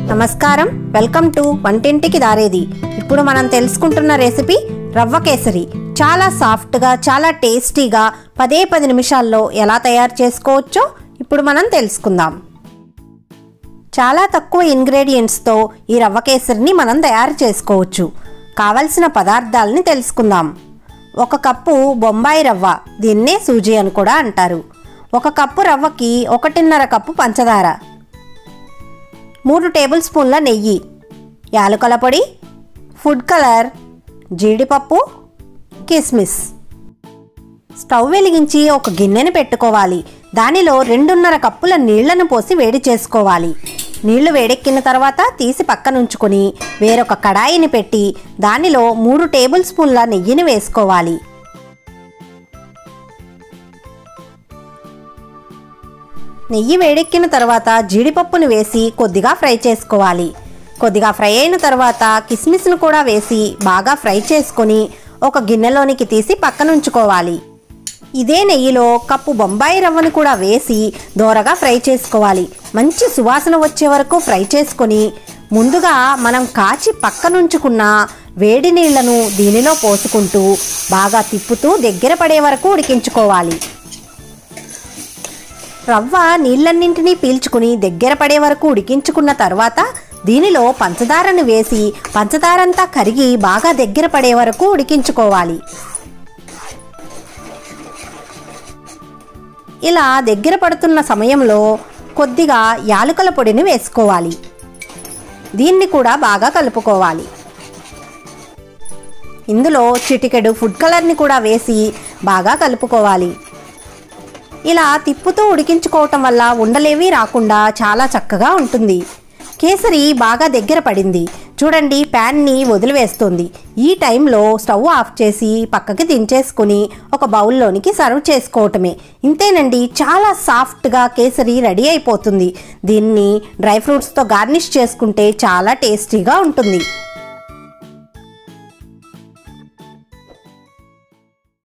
నమస్కారం welcome to వంటింటికి దారేది ఇప్పుడు మనం తెలుసుకుంటున్న రెసిపీ రవ్వ కేసరి చాలా సాఫ్ట్గా చాలా టేస్టీగా పదే పది నిమిషాల్లో ఎలా తయారు చేసుకోవచ్చో ఇప్పుడు మనం తెలుసుకుందాం చాలా తక్కువ ఇంగ్రీడియంట్స్తో ఈ రవ్వ కేసరిని మనం తయారు చేసుకోవచ్చు కావలసిన పదార్థాలని తెలుసుకుందాం ఒక కప్పు బొంబాయి రవ్వ దీన్నే సూజీ అని కూడా అంటారు ఒక కప్పు రవ్వకి ఒకటిన్నర కప్పు పంచదార మూడు టేబుల్ స్పూన్ల నెయ్యి యాలకుల పొడి ఫుడ్ కలర్ జీడిపప్పు కిస్మిస్ స్టవ్ వెలిగించి ఒక గిన్నెని పెట్టుకోవాలి దానిలో రెండున్నర కప్పుల నీళ్లను పోసి వేడి చేసుకోవాలి నీళ్లు వేడెక్కిన తర్వాత తీసి పక్కనుంచుకొని వేరొక కడాయిని పెట్టి దానిలో మూడు టేబుల్ స్పూన్ల నెయ్యిని వేసుకోవాలి నెయ్యి వేడెక్కిన తర్వాత జీడిపప్పును వేసి కొద్దిగా ఫ్రై చేసుకోవాలి కొద్దిగా ఫ్రై అయిన తర్వాత కిస్మిస్ను కూడా వేసి బాగా ఫ్రై చేసుకొని ఒక గిన్నెలోనికి తీసి పక్కనుంచుకోవాలి ఇదే నెయ్యిలో కప్పు బొంబాయి రవ్వను కూడా వేసి దోరగా ఫ్రై చేసుకోవాలి మంచి సువాసన వచ్చే వరకు ఫ్రై చేసుకొని ముందుగా మనం కాచి పక్కనుంచుకున్న వేడి నీళ్లను దీనిలో పోసుకుంటూ బాగా తిప్పుతూ దగ్గర పడే వరకు ఉడికించుకోవాలి రవ్వ నీళ్ళన్నింటినీ పీల్చుకుని దగ్గర పడే వరకు ఉడికించుకున్న తర్వాత దీనిలో పంచదారను వేసి పంచదారంతా కరిగి బాగా దగ్గర పడే వరకు ఉడికించుకోవాలి ఇలా దగ్గర పడుతున్న సమయంలో కొద్దిగా యాలకుల పొడిని వేసుకోవాలి దీన్ని కూడా బాగా కలుపుకోవాలి ఇందులో చిటికెడు ఫుడ్ కలర్ని కూడా వేసి బాగా కలుపుకోవాలి ఇలా తిప్పుతూ ఉడికించుకోవటం వల్ల ఉండలేవి రాకుండా చాలా చక్కగా ఉంటుంది కేసరి బాగా దగ్గర పడింది చూడండి ప్యాన్ని వదిలివేస్తుంది ఈ టైంలో స్టవ్ ఆఫ్ చేసి పక్కకి దించేసుకుని ఒక బౌల్లోనికి సర్వ్ చేసుకోవటమే ఇంతేనండి చాలా సాఫ్ట్గా కేసరి రెడీ అయిపోతుంది దీన్ని డ్రై ఫ్రూట్స్తో గార్నిష్ చేసుకుంటే చాలా టేస్టీగా ఉంటుంది